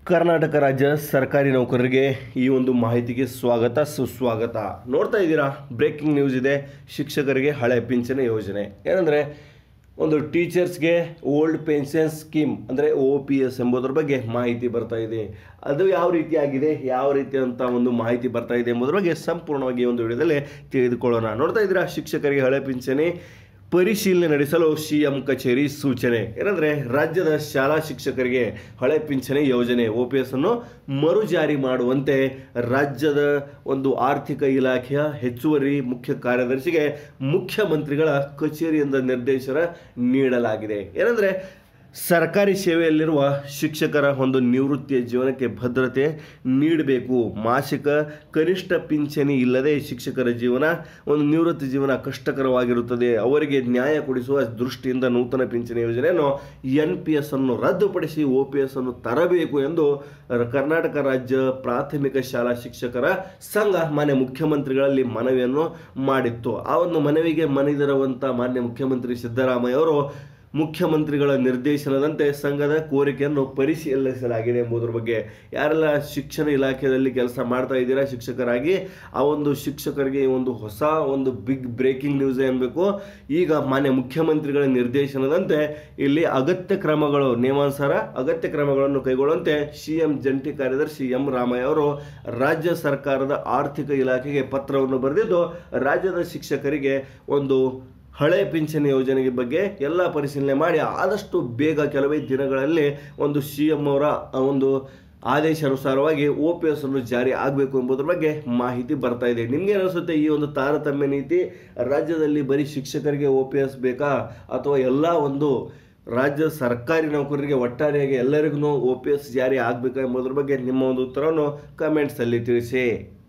ಕರ್ನಾಟಕ ರಾಜ್ಯ ಸರ್ಕಾರಿ ನೌಕರರಿಗೆ ಈ ಒಂದು ಮಾಹಿತಿಗೆ ಸ್ವಾಗತ ಸುಸ್ವಾಗತ ನೋಡ್ತಾ ಇದ್ದೀರಾ ಬ್ರೇಕಿಂಗ್ ನ್ಯೂಸ್ ಇದೆ ಶಿಕ್ಷಕರಿಗೆ ಹಳೆ ಪಿಂಚಣಿ ಯೋಜನೆ ಏನಂದರೆ ಒಂದು ಟೀಚರ್ಸ್ಗೆ ಓಲ್ಡ್ ಪೆನ್ಷನ್ ಸ್ಕೀಮ್ ಅಂದರೆ ಒ ಪಿ ಎಸ್ ಎಂಬುದರ ಬಗ್ಗೆ ಮಾಹಿತಿ ಬರ್ತಾ ಇದೆ ಅದು ಯಾವ ರೀತಿಯಾಗಿದೆ ಯಾವ ರೀತಿಯಂಥ ಒಂದು ಮಾಹಿತಿ ಬರ್ತಾ ಇದೆ ಎಂಬುದರ ಬಗ್ಗೆ ಸಂಪೂರ್ಣವಾಗಿ ಈ ಒಂದು ವಿಡಿಯೋದಲ್ಲಿ ತಿಳಿದುಕೊಳ್ಳೋಣ ನೋಡ್ತಾ ಇದ್ದೀರಾ ಶಿಕ್ಷಕರಿಗೆ ಹಳೆ ಪಿಂಚಣಿ ಪರಿಶೀಲನೆ ನಡೆಸಲು ಸಿಎಂ ಕಚೇರಿ ಸೂಚನೆ ಏನಂದ್ರೆ ರಾಜ್ಯದ ಶಾಲಾ ಶಿಕ್ಷಕರಿಗೆ ಹಳೆ ಪಿಂಚಣಿ ಯೋಜನೆ ಒ ಪಿ ಎಸ್ ಅನ್ನು ಮರು ಜಾರಿ ಮಾಡುವಂತೆ ರಾಜ್ಯದ ಒಂದು ಆರ್ಥಿಕ ಇಲಾಖೆಯ ಹೆಚ್ಚುವರಿ ಮುಖ್ಯ ಕಾರ್ಯದರ್ಶಿಗೆ ಮುಖ್ಯಮಂತ್ರಿಗಳ ಕಚೇರಿಯಿಂದ ನಿರ್ದೇಶನ ನೀಡಲಾಗಿದೆ ಏನಂದ್ರೆ ಸರ್ಕಾರಿ ಸೇವೆಯಲ್ಲಿರುವ ಶಿಕ್ಷಕರ ಒಂದು ನಿವೃತ್ತಿಯ ಜೀವನಕ್ಕೆ ಭದ್ರತೆ ನೀಡಬೇಕು ಮಾಸಿಕ ಕನಿಷ್ಠ ಪಿಂಚಣಿ ಇಲ್ಲದೆ ಶಿಕ್ಷಕರ ಜೀವನ ಒಂದು ನಿವೃತ್ತಿ ಜೀವನ ಕಷ್ಟಕರವಾಗಿರುತ್ತದೆ ಅವರಿಗೆ ನ್ಯಾಯ ಕೊಡಿಸುವ ದೃಷ್ಟಿಯಿಂದ ನೂತನ ಪಿಂಚಣಿ ಯೋಜನೆಯನ್ನು ಎನ್ ಪಿ ಎಸ್ ಅನ್ನು ರದ್ದುಪಡಿಸಿ ಒ ಪಿ ಎಸ್ ಅನ್ನು ತರಬೇಕು ಎಂದು ಕರ್ನಾಟಕ ರಾಜ್ಯ ಪ್ರಾಥಮಿಕ ಶಾಲಾ ಶಿಕ್ಷಕರ ಸಂಘ ಮಾನ್ಯ ಮುಖ್ಯಮಂತ್ರಿಗಳಲ್ಲಿ ಮನವಿಯನ್ನು ಮಾಡಿತ್ತು ಆ ಒಂದು ಮನವಿಗೆ ಮನಿದಿರುವಂಥ ಮಾನ್ಯ ಮುಖ್ಯಮಂತ್ರಿ ಸಿದ್ದರಾಮಯ್ಯ ಅವರು ಮುಖ್ಯಮಂತ್ರಿಗಳ ನಿರ್ದೇಶನದಂತೆ ಸಂಘದ ಕೋರಿಕೆಯನ್ನು ಪರಿಶೀಲಿಸಲಾಗಿದೆ ಎಂಬುದರ ಬಗ್ಗೆ ಯಾರೆಲ್ಲ ಶಿಕ್ಷಣ ಇಲಾಖೆಯಲ್ಲಿ ಕೆಲಸ ಮಾಡ್ತಾ ಇದ್ದೀರಾ ಶಿಕ್ಷಕರಾಗಿ ಆ ಒಂದು ಶಿಕ್ಷಕರಿಗೆ ಈ ಒಂದು ಹೊಸ ಒಂದು ಬಿಗ್ ಬ್ರೇಕಿಂಗ್ ನ್ಯೂಸ್ ಏನ್ಬೇಕು ಈಗ ಮಾನ್ಯ ಮುಖ್ಯಮಂತ್ರಿಗಳ ನಿರ್ದೇಶನದಂತೆ ಇಲ್ಲಿ ಅಗತ್ಯ ಕ್ರಮಗಳು ನಿಯಮಾನುಸಾರ ಅಗತ್ಯ ಕ್ರಮಗಳನ್ನು ಕೈಗೊಳ್ಳುವಂತೆ ಸಿಎಂ ಜಂಟಿ ಕಾರ್ಯದರ್ಶಿ ಎಂ ರಾಮಯ್ಯ ಅವರು ರಾಜ್ಯ ಸರ್ಕಾರದ ಆರ್ಥಿಕ ಇಲಾಖೆಗೆ ಪತ್ರವನ್ನು ಬರೆದಿದ್ದು ರಾಜ್ಯದ ಶಿಕ್ಷಕರಿಗೆ ಒಂದು ಹಳೆ ಪಿಂಚಣಿ ಯೋಜನೆಗೆ ಬಗ್ಗೆ ಎಲ್ಲ ಪರಿಶೀಲನೆ ಮಾಡಿ ಆದಷ್ಟು ಬೇಗ ಕೆಲವೇ ದಿನಗಳಲ್ಲಿ ಒಂದು ಸಿ ಎಂ ಅವರ ಒಂದು ಆದೇಶಾನುಸಾರವಾಗಿ ಒ ಪಿ ಎಸ್ ಅನ್ನು ಜಾರಿ ಆಗಬೇಕು ಎಂಬುದರ ಬಗ್ಗೆ ಮಾಹಿತಿ ಬರ್ತಾ ಇದೆ ನಿಮ್ಗೆ ಅನಿಸುತ್ತೆ ಈ ಒಂದು ತಾರತಮ್ಯ ನೀತಿ ರಾಜ್ಯದಲ್ಲಿ ಬರೀ ಶಿಕ್ಷಕರಿಗೆ ಒ ಪಿ ಎಸ್ ಬೇಕಾ ಅಥವಾ ಎಲ್ಲ ಒಂದು ರಾಜ್ಯ ಸರ್ಕಾರಿ ನೌಕರರಿಗೆ ಒಟ್ಟಾರೆಯಾಗಿ ಎಲ್ಲರಿಗೂ ಒ ಪಿ ಎಸ್ ಜಾರಿ ಆಗಬೇಕಾ ಎಂಬುದರ ಬಗ್ಗೆ ನಿಮ್ಮ ಒಂದು ಉತ್ತರವನ್ನು ಕಮೆಂಟ್ಸಲ್ಲಿ ತಿಳಿಸಿ